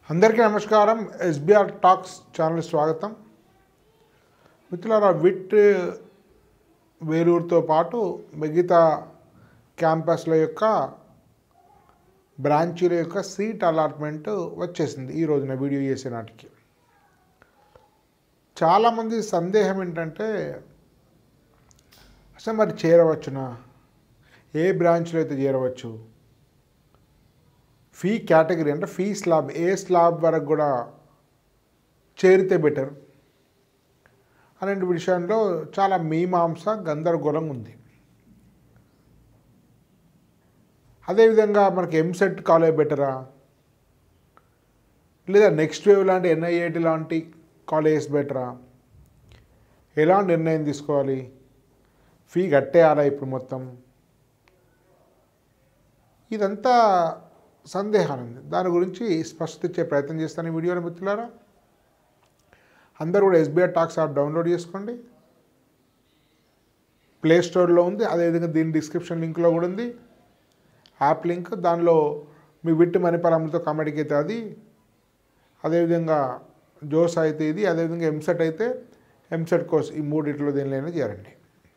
అందరికీ నమస్కారం SBR talks channel స్వాగతం మిత్రులారా విట్ వేలూరుతో పాటు మిగతా క్యాంపస్ల యొక్క బ్రాంచీల యొక్క సీట్ అలాట్మెంట్ వచ్చేసింది ఈ రోజున వీడియో చేసే నాటికి చాలామంది సందేహం ఏంటంటే అసలు మరి చేరవచ్చునా ఏ బ్రాంచ్లో అయితే చేరవచ్చు ఫీ కేటగిరీ అంటే ఫీ స్లాబ్ ఏ స్లాబ్ వరకు కూడా చేరితే బెటర్ అనే విషయంలో చాలా మీమాంస గందరగోళం ఉంది అదేవిధంగా మనకి ఎంసెట్ కాలేజ్ బెటరా లేదా నెక్స్ట్ వేవ్ లాంటి ఎన్ఐఏటి లాంటి కాలేజెస్ బెటరా ఎలా నిర్ణయం తీసుకోవాలి ఫీ కట్టేయాలా ఇప్పుడు మొత్తం ఇదంతా సందేహాలు ఉంది దాని గురించి స్పష్టత ఇచ్చే ప్రయత్నం చేస్తాను ఈ వీడియోలో మిత్రులారా అందరూ కూడా ఎస్బీఐ టాక్స్ యాప్ డౌన్లోడ్ చేసుకోండి ప్లే స్టోర్లో ఉంది అదేవిధంగా దీని డిస్క్రిప్షన్ లింక్లో కూడా ఉంది యాప్ లింక్ దానిలో మీ విట్టు మణిపాలంతో కామెడీకి అయితే అది అదేవిధంగా జోస్ అయితే ఇది అదేవిధంగా ఎంసెట్ అయితే ఎంసెట్ కోర్స్ ఈ మూడిట్లో దేనిలో చేరండి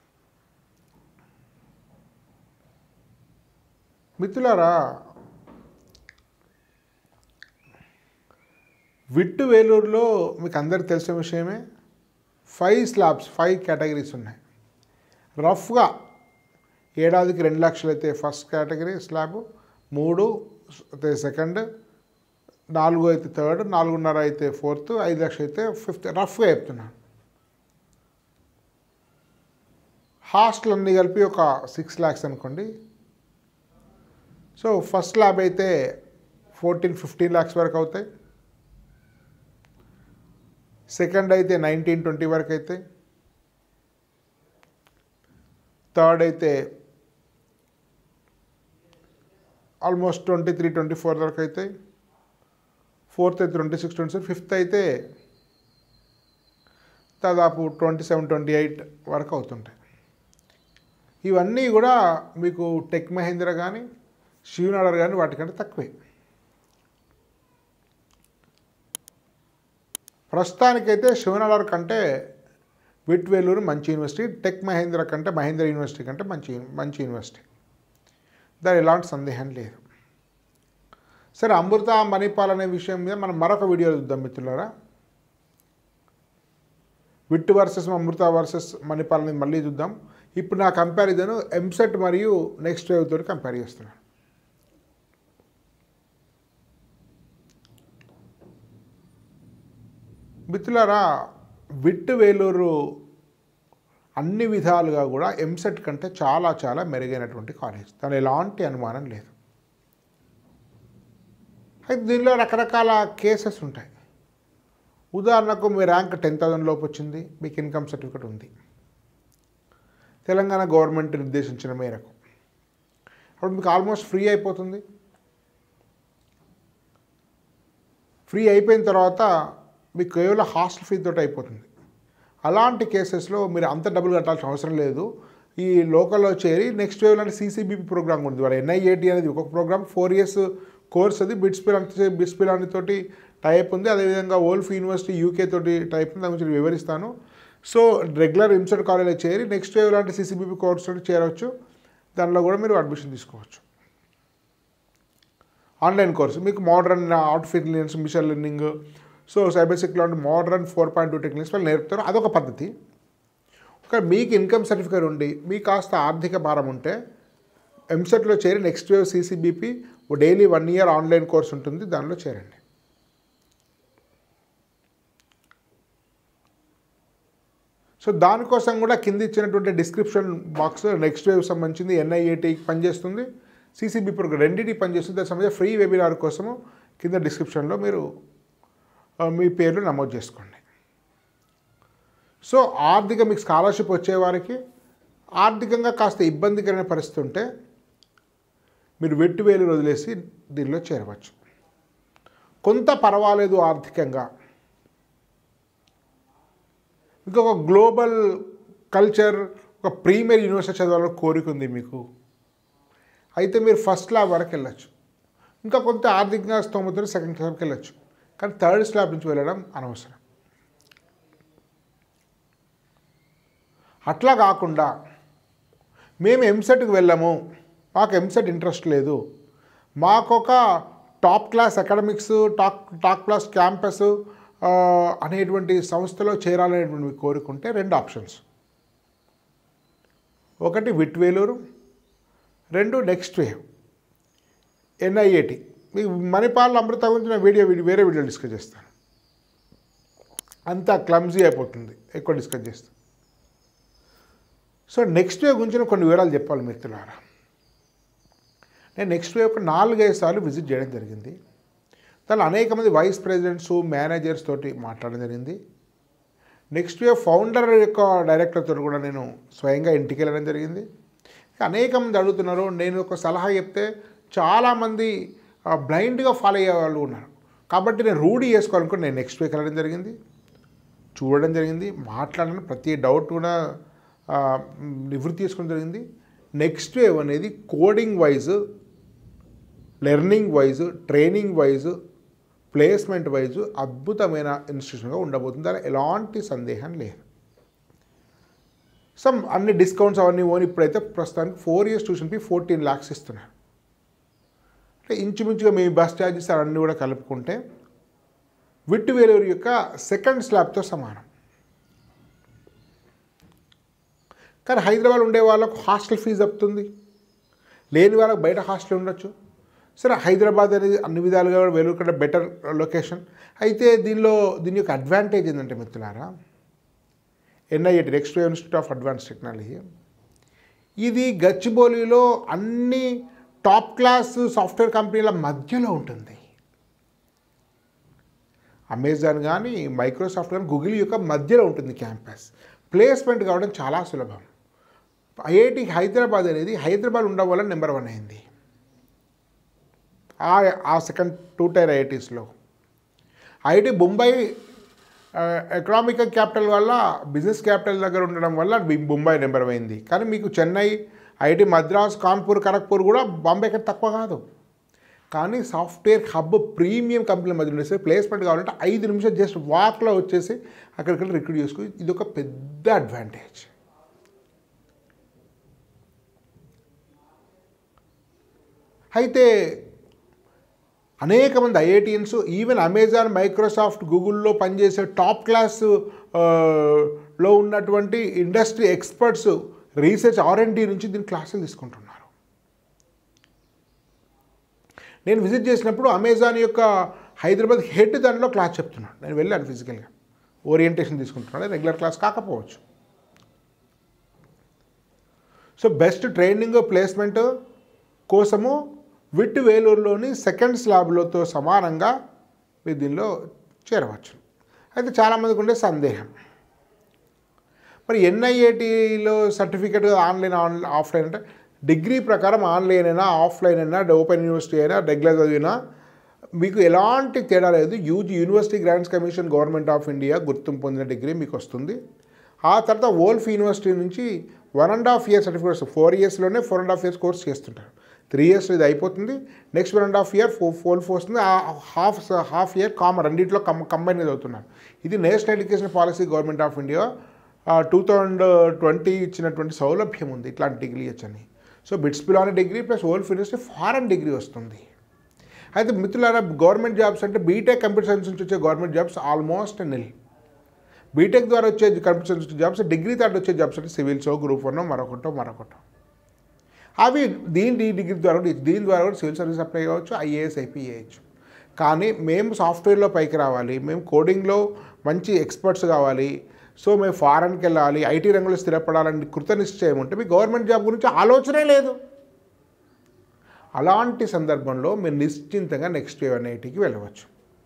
మిత్రులారా విట్టు వేలూరులో మీకు అందరికి తెలిసిన విషయమే ఫైవ్ స్లాబ్స్ ఫైవ్ కేటగిరీస్ ఉన్నాయి రఫ్గా ఏడాదికి రెండు లక్షలు అయితే ఫస్ట్ కేటగిరీ స్లాబ్ మూడు అయితే సెకండ్ నాలుగు అయితే థర్డ్ నాలుగున్నర అయితే ఫోర్త్ ఐదు లక్షలు అయితే ఫిఫ్త్ రఫ్గా చెప్తున్నాను హాస్టల్ అన్నీ కలిపి ఒక సిక్స్ ల్యాక్స్ అనుకోండి సో ఫస్ట్ ల్యాబ్ అయితే ఫోర్టీన్ ఫిఫ్టీన్ ల్యాక్స్ వరకు అవుతాయి సెకండ్ అయితే నైన్టీన్ ట్వంటీ వరకు అవుతాయి థర్డ్ అయితే almost twenty three twenty four వరకు అవుతాయి ఫోర్త్ అయితే twenty six twenty seven fifth అయితే దాదాపు ట్వంటీ సెవెన్ ట్వంటీ ఎయిట్ వరకు అవుతుంటాయి ఇవన్నీ కూడా మీకు టెక్ మహేంద్ర కానీ శివనాడర్ కానీ వాటికంటే తక్కువే ప్రస్తుతానికైతే శివనాడర్ కంటే విట్ వేలూరు మంచి యూనివర్సిటీ టెక్ మహేంద్ర కంటే మహేంద్ర యూనివర్సిటీ కంటే మంచి మంచి యూనివర్సిటీ దాని ఎలాంటి సందేహం లేదు సరే అమృత మణిపాల్ అనే విషయం మీద మనం మరొక వీడియో చూద్దాం మిత్రులారా VIT versus Amrita versus Manipal అనేది మళ్ళీ చూద్దాం ఇప్పుడు నా కంపారిజన్ ఎంసెట్ మరియు నెక్స్ట్ వేవ్ తోటి కంపేర్ చేస్తున్నాను మిత్రులారా విట్ వేలూరు అన్ని విధాలుగా కూడా ఎంసెట్ కంటే చాలా చాలా మెరుగైనటువంటి కాలేజ్ దాని ఎలాంటి అనుమానం లేదు అయితే దీనిలో రకరకాల కేసెస్ ఉంటాయి ఉదాహరణకు మీ ర్యాంక్ టెన్ థౌసండ్ లోపు వచ్చింది మీకు ఇన్కమ్ సర్టిఫికేట్ ఉంది తెలంగాణ గవర్నమెంట్ నిర్దేశించిన మేరకు అప్పుడు మీకు ఆల్మోస్ట్ ఫ్రీ అయిపోతుంది ఫ్రీ అయిపోయిన తర్వాత మీకు కేవలం హాస్టల్ ఫీ తోటి అయిపోతుంది అలాంటి కేసెస్లో మీరు అంత డబ్బులు కట్టాల్సిన అవసరం లేదు ఈ లోకల్లో చేరి నెక్స్ట్ వేవ్ లాంటి సీసీబీపీ ప్రోగ్రామ్ ఉంది వాళ్ళ ఎన్ఐఏటి అనేది ఒక ప్రోగ్రామ్ ఫోర్ ఇయర్స్ కోర్స్ అది బిట్స్ పిలాని బిట్స్ పిలాని తోటి టైప్ ఉంది అదేవిధంగా ఓల్ఫ్ యూనివర్సిటీ యూకే తోటి టైప్ ఉంది దాని గురించి వివరిస్తాను సో రెగ్యులర్ ఇన్స్టెంట్ కాలేజ్లో చేరి నెక్స్ట్ వేవ్ లాంటి సీసీబీపీ కోర్స్ తోటి చేరవచ్చు దానిలో కూడా మీరు అడ్మిషన్ తీసుకోవచ్చు ఆన్లైన్ కోర్సు మీకు modern artificial intelligence machine learning so cyber security లాంటి modern four point two techniques వాళ్ళు నేర్పుతారు అదొక పద్ధతి ఒక మీకు ఇన్కమ్ సర్టిఫికేట్ ఉండి మీకు కాస్త ఆర్థిక భారం ఉంటే ఎంసెట్లో చేరి next wave CCBP daily one year online course ఉంటుంది దానిలో చేరండి సో దానికోసం కూడా కింద ఇచ్చినటువంటి డిస్క్రిప్షన్ బాక్స్ నెక్స్ట్ వేవ్ సంబంధించింది ఎన్ఐఏటీకి పనిచేస్తుంది సీసీబీ ప్రోగ్రామ్ రెండింటికి పనిచేస్తుంది దాని సంబంధించిన ఫ్రీ వెబినార్ కోసము కింద డిస్క్రిప్షన్లో మీరు మీ పేర్లు నమోదు చేసుకోండి సో ఆర్థిక మీకు స్కాలర్షిప్ వచ్చేవారికి ఆర్థికంగా కాస్త ఇబ్బందికరమైన పరిస్థితి ఉంటే మీరు వెట్టు వేలు వదిలేసి దీనిలో చేరవచ్చు కొంత పర్వాలేదు ఆర్థికంగా ఇంకొక గ్లోబల్ కల్చర్ ఒక ప్రీమియర్ యూనివర్సిటీ చదవాలని కోరిక ఉంది మీకు అయితే మీరు ఫస్ట్ ల్యాబ్ వరకు వెళ్ళచ్చు ఇంకా కొంత ఆర్థికంగా స్తోమతో సెకండ్ క్లాస్కి వెళ్ళచ్చు కానీ థర్డ్ స్లాబ్ నుంచి వెళ్ళడం అనవసరం అట్లా కాకుండా మేము ఎంసెట్కి వెళ్ళాము మాకు ఎంసెట్ ఇంట్రెస్ట్ లేదు మాకొక top class academics top top class campus ఆ, అనేటువంటి సంస్థలో చేరాలనేటువంటి కోరుకుంటే రెండు ఆప్షన్స్ ఒకటి విట్ వేలూరు రెండు నెక్స్ట్ వేవ్ ఎన్ఐఏటి మీకు మణిపాల్ అమృత గురించి నేను వీడియో వీడియో వేరే వీడియో డిస్కస్ చేస్తాను అంతా క్లమ్జీ అయిపోతుంది ఎక్కువ డిస్కస్ చేస్తాను సో నెక్స్ట్ వేవ్ గురించి నేను కొన్ని వివరాలు చెప్పాలి మిత్రులారా నేను నెక్స్ట్ వేవ్ ఒక నాలుగైదు సార్లు విజిట్ చేయడం జరిగింది దానిలో అనేక మంది వైస్ ప్రెసిడెంట్స్ మేనేజర్స్ తోటి మాట్లాడడం జరిగింది నెక్స్ట్ వేవ్ ఫౌండర్ యొక్క డైరెక్టర్తో కూడా నేను స్వయంగా ఇంటికి వెళ్ళడం జరిగింది అనేక మంది అడుగుతున్నారు నేను ఒక సలహా చెప్తే చాలామంది బ్లైండ్గా ఫాలో అయ్యే వాళ్ళు ఉన్నారు కాబట్టి నేను రూఢి చేసుకోవాలనుకుని నేను నెక్స్ట్ వీక్ వెళ్ళడం జరిగింది చూడడం జరిగింది మాట్లాడిన ప్రతి డౌట్ కూడా ఆ, నివృత్తి చేసుకోవడం జరిగింది నెక్స్ట్ వేవ్ అనేది coding wise learning wise training wise placement wise అద్భుతమైన ఇన్స్టిట్యూషన్గా ఉండబోతుంది దాని ఎలాంటి సందేహం లేదు సమ్ అన్ని డిస్కౌంట్స్ అవన్నీ ఓన్ ఇప్పుడైతే ప్రస్తుతానికి four years tuition fee fourteen lakhs ఇస్తున్నారు అంటే ఇంచుమించుగా మీ బస్ ఛార్జెస్ అవన్నీ కూడా కలుపుకుంటే విట్టు వేలూరు యొక్క సెకండ్ స్లాబ్తో సమానం కానీ హైదరాబాద్ ఉండే వాళ్ళకు హాస్టల్ ఫీజు తప్పుతుంది లేని వాళ్ళకి బయట హాస్టల్ ఉండొచ్చు సరే హైదరాబాద్ అనేది అన్ని విధాలుగా కూడా వేలూరు కంటే బెటర్ లొకేషన్ అయితే దీనిలో దీని యొక్క అడ్వాంటేజ్ ఏంటంటే మిత్రులారా NIAT next institute of advance technology ఇది గచ్చిబౌలిలో అన్ని టాప్ క్లాస్ సాఫ్ట్వేర్ కంపెనీల మధ్యలో ఉంటుంది అమెజాన్ కానీ మైక్రోసాఫ్ట్ కానీ గూగుల్ యొక్క మధ్యలో ఉంటుంది క్యాంపస్ ప్లేస్మెంట్ కావడం చాలా సులభం ఐఐటి హైదరాబాద్ అనేది హైదరాబాద్ ఉండడం వల్ల నెంబర్ వన్ అయింది ఆ ఆ సెకండ్ టూ టైర్ ఐఐటీస్లో ఐఐటి బొంబాయి ఎకనామిక్ క్యాపిటల్ వల్ల బిజినెస్ క్యాపిటల్ దగ్గర ఉండడం వల్ల బి- బొంబాయి నెంబర్ అయింది కానీ మీకు చెన్నై ఐఐటి మద్రాస్ కాన్పూర్ ఖరగ్పూర్ కూడా బాంబే కంటే తక్కువ కాదు కానీ సాఫ్ట్వేర్ హబ్ ప్రీమియం కంపెనీల మధ్య ఉండేసి ప్లేస్మెంట్ కావాలంటే ఐదు నిమిషాలు జస్ట్ వాక్లో వచ్చేసి అక్కడికి రిక్రూట్ చేసుకుని ఇది ఒక పెద్ద అడ్వాంటేజ్ అయితే అనేక మంది ఐఐటియన్స్ ఈవెన్ అమెజాన్ మైక్రోసాఫ్ట్ గూగుల్లో పనిచేసే టాప్ క్లాస్ ఆ, లో ఉన్నటువంటి ఇండస్ట్రీ ఎక్స్పర్ట్స్ రీసెర్చ్ ఆర్ఎండి నుంచి దీని క్లాసులు తీసుకుంటున్నారు నేను విజిట్ చేసినప్పుడు అమెజాన్ యొక్క హైదరాబాద్ హెడ్ దానిలో క్లాస్ చెప్తున్నాడు నేను వెళ్ళాను ఫిజికల్గా ఓరియంటేషన్ తీసుకుంటున్నాడు రెగ్యులర్ క్లాస్ కాకపోవచ్చు సో బెస్ట్ ట్రైనింగ్ ప్లేస్మెంట్ కోసము విట్ వేలూరులోని సెకండ్ స్లాబ్లతో సమానంగా మీరు దీనిలో చేరవచ్చు అయితే చాలామందికి ఉండే సందేహం మరి ఎన్ఐఏటీలో సర్టిఫికేట్ ఆన్లైన్ ఆన్ ఆఫ్లైన్ అంటే డిగ్రీ ప్రకారం ఆన్లైన్ అయినా ఆఫ్లైన్ అయినా ఓపెన్ యూనివర్సిటీ అయినా రెగ్యులర్ చదివినా మీకు ఎలాంటి తేడా లేదు UG university grants commission government of India గుర్తింపు పొందిన డిగ్రీ మీకు వస్తుంది ఆ తర్వాత వోల్ఫ్ యూనివర్సిటీ నుంచి one and half year certificates four ఇయర్స్లోనే four and half years course చేస్తుంటారు త్రీ ఇయర్స్ ఇది అయిపోతుంది next one and half year four four వస్తుంది ఆ హాఫ్ హాఫ్ ఇయర్ కామన్ రెండింటిలో కం కంబైన్ చదువుతున్నారు ఇది national education policy government of India two thousand twenty ఇచ్చినటువంటి సౌలభ్యం ఉంది ఇట్లాంటి డిగ్రీ ఇచ్చని so BITS Pilani degree plus Woolf university foreign degree వస్తుంది అయితే మిత్రులారా గవర్నమెంట్ జాబ్స్ అంటే బీటెక్ కంప్యూటర్ సైన్స్ నుంచి వచ్చే government jobs almost nil BTech ద్వారా వచ్చే కంప్యూటర్ సైన్స్ వచ్చే జాబ్స్ డిగ్రీ థర్డ్ వచ్చే జాబ్స్ అంటే సివిల్స్ గ్రూప్ వన్ మరొకటో మరొకటో అవి దీని ఈ డిగ్రీ ద్వారా కూడా దీని ద్వారా కూడా సివిల్ సర్వీస్ అప్లై కావచ్చు ఐఏఎస్ ఐపీ చేయొచ్చు కానీ మేము సాఫ్ట్వేర్లో పైకి రావాలి మేము కోడింగ్లో మంచి ఎక్స్పర్ట్స్ కావాలి సో మేము ఫారెన్కి వెళ్ళాలి ఐటీ రంగంలో స్థిరపడాలని కృత నిశ్చయం ఉంటే మీ గవర్నమెంట్ జాబ్ గురించి ఆలోచనే లేదు అలాంటి సందర్భంలో మీరు నిశ్చింతంగా నెక్స్ట్ వేవ్ ఐటీకి వెళ్ళవచ్చు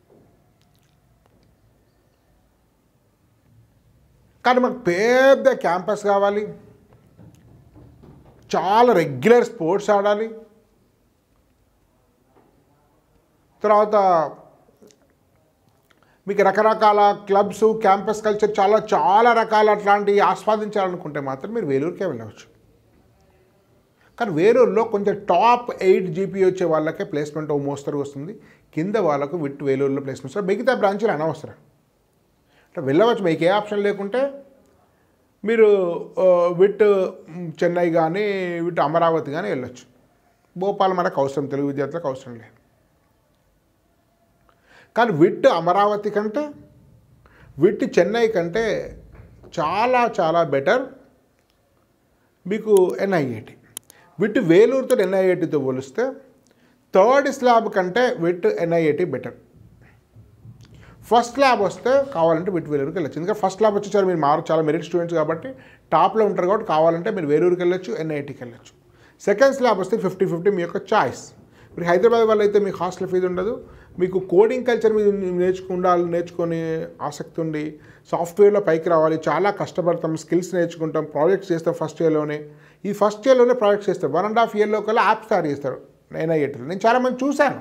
కానీ మాకు పెద్ద క్యాంపస్ కావాలి చాలా రెగ్యులర్ స్పోర్ట్స్ ఆడాలి తర్వాత మీకు రకరకాల క్లబ్స్ క్యాంపస్ కల్చర్ చాలా చాలా రకాల అట్లాంటివి ఆస్వాదించాలనుకుంటే మాత్రం మీరు వేలూరుకే వెళ్ళవచ్చు కానీ వేలూరులో కొంచెం టాప్ ఎయిట్ జీపీ వచ్చే వాళ్ళకే ప్లేస్మెంట్ ఓ మోస్తరు వస్తుంది కింద వాళ్ళకు విట్ వేలూరులో ప్లేస్మెంట్ వస్తుంది మిగతా బ్రాంచీలు అనవసరం అంటే వెళ్ళవచ్చు మీకు ఏ ఆప్షన్ లేకుంటే మీరు ఆ, విట్ మ్, చెన్నై కానీ విట్ అమరావతి కానీ వెళ్ళొచ్చు భోపాల్ మనకు అవసరం తెలుగు విద్యార్థులకు అవసరం లేదు కానీ విట్ అమరావతి కంటే విట్ చెన్నై కంటే చాలా చాలా బెటర్ మీకు ఎన్ఐఐటి విట్ వేలూరుతో ఎన్ఐఐటితో పోలిస్తే థర్డ్ స్లాబ్ కంటే VIT NIIT better first lab వస్తే కావాలంటే విట్ వేలూరుకి వెళ్ళచ్చు ఎందుకంటే ఫస్ట్ ల్యాబ్ వచ్చేసారు మీరు మారు చాలా మెరిట్ స్టూడెంట్స్ కాబట్టి టాప్లో ఉంటారు కాబట్టి కావాలంటే మీరు వేలూరుకి వెళ్ళొచ్చు ఎన్ఐటికి వెళ్ళొచ్చు సెకండ్ స్లాబ్ వస్తే ఫిఫ్టీ ఫిఫ్టీ మీ యొక్క చాయిస్ మీరు హైదరాబాద్ వల్ల అయితే మీకు హాస్టల్ ఫీజు ఉండదు మీకు కోడింగ్ కల్చర్ మీద నేర్చుకుండాలి నేర్చుకొని ఆసక్తి ఉండి సాఫ్ట్వేర్లో పైకి రావాలి చాలా కష్టపడతాం స్కిల్స్ నేర్చుకుంటాం ప్రాజెక్ట్స్ చేస్తాం ఫస్ట్ ఇయర్లోనే ఈ ఫస్ట్ ఇయర్లోనే ప్రాజెక్ట్స్ చేస్తారు వన్ అండ్ హాఫ్ ఇయర్లో కల్లా యాప్ స్టార్ట్ చేస్తారు ఎన్ఐఐటీలో నేను చాలామంది చూశాను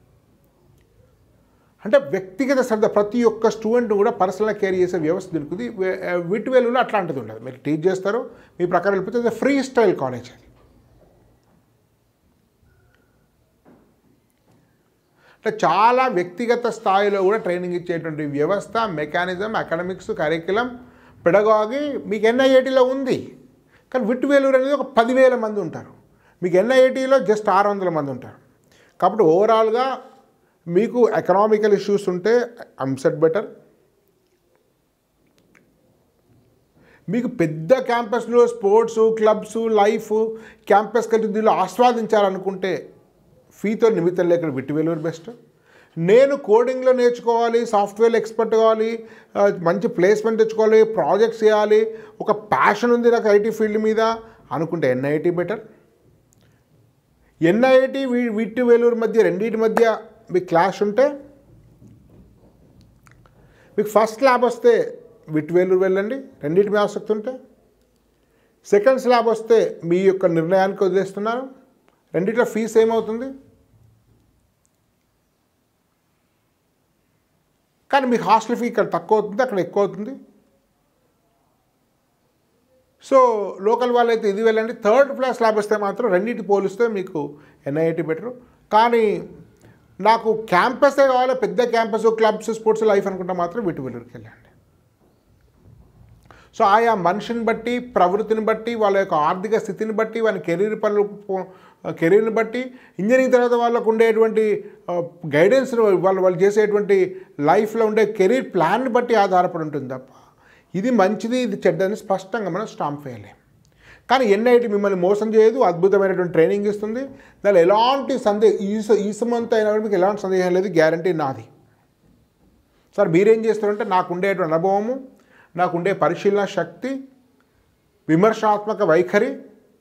అంటే వ్యక్తిగత శ్రద్ధ ప్రతి ఒక్క స్టూడెంట్ కూడా పర్సనల్ కేర్ చేసే వ్యవస్థ దొరుకుతుంది విట్ వేలులో అట్లాంటిది ఉండదు మీరు టీచ్ చేస్తారు మీ ప్రకారం వెళ్ళిపోతే ఫ్రీ స్టైల్ కాలేజ్ అది అంటే చాలా వ్యక్తిగత స్థాయిలో కూడా ట్రైనింగ్ ఇచ్చేటువంటి వ్యవస్థ మెకానిజం అకాడమిక్స్ కరికులం పెడగాగి మీకు ఎన్ఐఐటీలో ఉంది కానీ విట్ వేలూరు అనేది ఒక పదివేల మంది ఉంటారు మీకు ఎన్ఐఐటీలో జస్ట్ ఆరు వందల మంది ఉంటారు కాబట్టి ఓవరాల్గా మీకు ఎకనామికల్ ఇష్యూస్ ఉంటే అంసెట్ బెటర్ మీకు పెద్ద క్యాంపస్లో స్పోర్ట్స్ క్లబ్స్ లైఫ్ క్యాంపస్ కలిసి దీనిలో ఆస్వాదించాలనుకుంటే ఫీతో నిమిత్తం లేకుండా విట్టి వేలూరు బెస్ట్ నేను కోడింగ్లో నేర్చుకోవాలి సాఫ్ట్వేర్ ఎక్స్పర్ట్ కావాలి ఆ, మంచి ప్లేస్మెంట్ తెచ్చుకోవాలి ప్రాజెక్ట్స్ చేయాలి ఒక ప్యాషన్ ఉంది నాకు ఐటీ ఫీల్డ్ మీద అనుకుంటే NIT better NIT VIT Vellore మధ్య రెండింటి మధ్య మీకు క్లాష్ ఉంటే మీకు ఫస్ట్ ల్యాబ్ వస్తే విట్ వేలూరు వెళ్ళండి రెండింటి మీద ఆసక్తి ఉంటే సెకండ్ స్లాబ్ వస్తే మీ యొక్క నిర్ణయానికి వదిలేస్తున్నారు రెండిట్లో ఫీజు ఏమవుతుంది కానీ మీకు హాస్టల్ ఫీ ఇక్కడ తక్కువ అవుతుంది అక్కడ ఎక్కువ అవుతుంది సో లోకల్ వాళ్ళైతే ఇది వెళ్ళండి థర్డ్ క్లాస్ ల్యాబ్ వస్తే మాత్రం రెండింటి పోలిస్తే మీకు ఎన్ఐఐటి బెటరు కానీ నాకు క్యాంపసే కావాలి పెద్ద క్యాంపస్ క్లబ్స్ స్పోర్ట్స్ లైఫ్ అనుకుంటే మాత్రం వీటి వెళ్ళూరికి వెళ్ళండి సో ఆయా మనిషిని బట్టి ప్రవృత్తిని బట్టి వాళ్ళ యొక్క ఆర్థిక స్థితిని బట్టి వాళ్ళ కెరీర్ పనులు కెరీర్ని బట్టి ఇంజనీరింగ్ తర్వాత వాళ్ళకు ఉండేటువంటి గైడెన్స్ వాళ్ళు వాళ్ళు చేసేటువంటి లైఫ్లో ఉండే కెరీర్ ప్లాన్ని బట్టి ఆధారపడి ఉంటుంది తప్ప ఇది మంచిది ఇది చెడ్డని స్పష్టంగా మనం స్టాంప్ వేయలేం కానీ ఎన్ఐటి మిమ్మల్ని మోసం చేయదు అద్భుతమైనటువంటి ట్రైనింగ్ ఇస్తుంది దానిలో ఎలాంటి సందేహం ఈస ఈసమంత అయినా కూడా మీకు ఎలాంటి సందేహం లేదు గ్యారంటీ నాది సార్ మీరేం చేస్తారంటే నాకు ఉండేటువంటి అనుభవము నాకు ఉండే పరిశీలన శక్తి విమర్శనాత్మక వైఖరి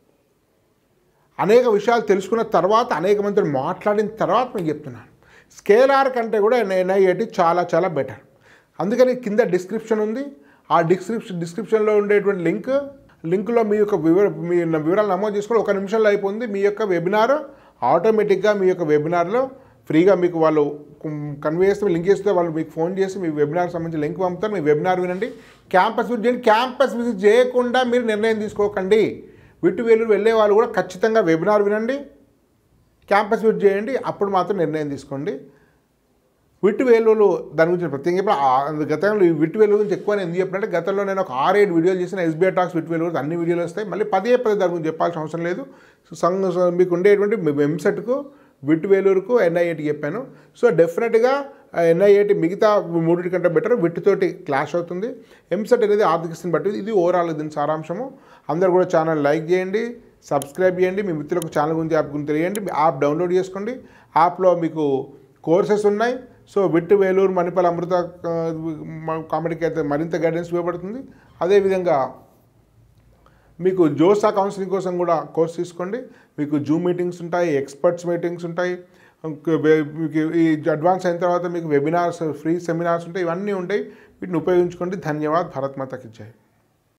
అనేక విషయాలు తెలుసుకున్న తర్వాత అనేక మందితో మాట్లాడిన తర్వాత నేను చెప్తున్నాను స్కేలార్ కంటే కూడా ఎన్ఐఐటి చాలా చాలా బెటర్ అందుకని కింద డిస్క్రిప్షన్ ఉంది ఆ డిస్క్రిప్షన్ డిస్క్రిప్షన్లో ఉండేటువంటి లింక్ లింక్లో మీ యొక్క వివర మీ వివరాలు నమోదు చేసుకొని ఒక నిమిషంలో అయిపోయింది మీ యొక్క వెబినార్ ఆటోమేటిక్గా మీ యొక్క వెబినార్లో ఫ్రీగా మీకు వాళ్ళు కన్వే చేస్తే లింక్ చేస్తే వాళ్ళు మీకు ఫోన్ చేసి మీ వెబినార్ సంబంధించి లింక్ పంపుతారు మీ వెబినార్ వినండి క్యాంపస్ విజిట్ చేయండి క్యాంపస్ విజిట్ చేయకుండా మీరు నిర్ణయం తీసుకోకండి విట్టు వేలూరు వెళ్ళే వాళ్ళు కూడా ఖచ్చితంగా వెబినార్ వినండి క్యాంపస్ విజిట్ చేయండి అప్పుడు మాత్రం నిర్ణయం తీసుకోండి విట్టు వేలూరు దాని గురించి ప్రత్యేకంగా ఇప్పుడు ఆ- గతంలో ఈ విట్టు వేలూరు గురించి ఎక్కువ నేను ఎందుకు చెప్పినట్టే గతంలో నేను ఒక ఆరేడు వీడియోలు చేసిన ఎస్బీఐ టాక్స్ విట్టు వేలూరు అన్ని వీడియోలు వస్తాయి మళ్ళీ పదే పదే దాని గురించి చెప్పాల్సిన అవసరం లేదు సో సంఘ సో మీకు ఉండేటువంటి మీ ఎంసెట్కు విట్టు వేలూరుకు ఎన్ఐఏటి చెప్పాను సో డెఫినెట్గా ఎన్ఐఏటి మిగతా మూడింటి కంటే బెటర్ విట్టుతోటి క్లాష్ అవుతుంది ఎంసెట్ అనేది ఆర్థిక స్థితిని బట్టి ఇది ఓవరాల్ దీని సారాంశము అందరూ కూడా ఛానల్ లైక్ చేయండి సబ్స్క్రైబ్ చేయండి మీ మిత్రులకు ఛానల్ గురించి యాప్ గురించి తెలియండి యాప్ డౌన్లోడ్ చేసుకోండి యాప్లో మీకు కోర్సెస్ ఉన్నాయి సో విట్టు వేలూరు మణిపాల్ అమృత కామెడీకి అయితే మరింత గైడెన్స్ ఇవ్వబడుతుంది అదేవిధంగా మీకు జోసా కౌన్సిలింగ్ కోసం కూడా కోర్స్ తీసుకోండి మీకు జూమ్ మీటింగ్స్ ఉంటాయి ఎక్స్పర్ట్స్ మీటింగ్స్ ఉంటాయి ఇంక వే- మీకు ఈ అడ్వాన్స్ అయిన తర్వాత మీకు వెబినార్స్ ఫ్రీ సెమినార్స్ ఉంటాయి ఇవన్నీ ఉంటాయి వీటిని ఉపయోగించుకోండి ధన్యవాద్ భారత్ మాతకి జై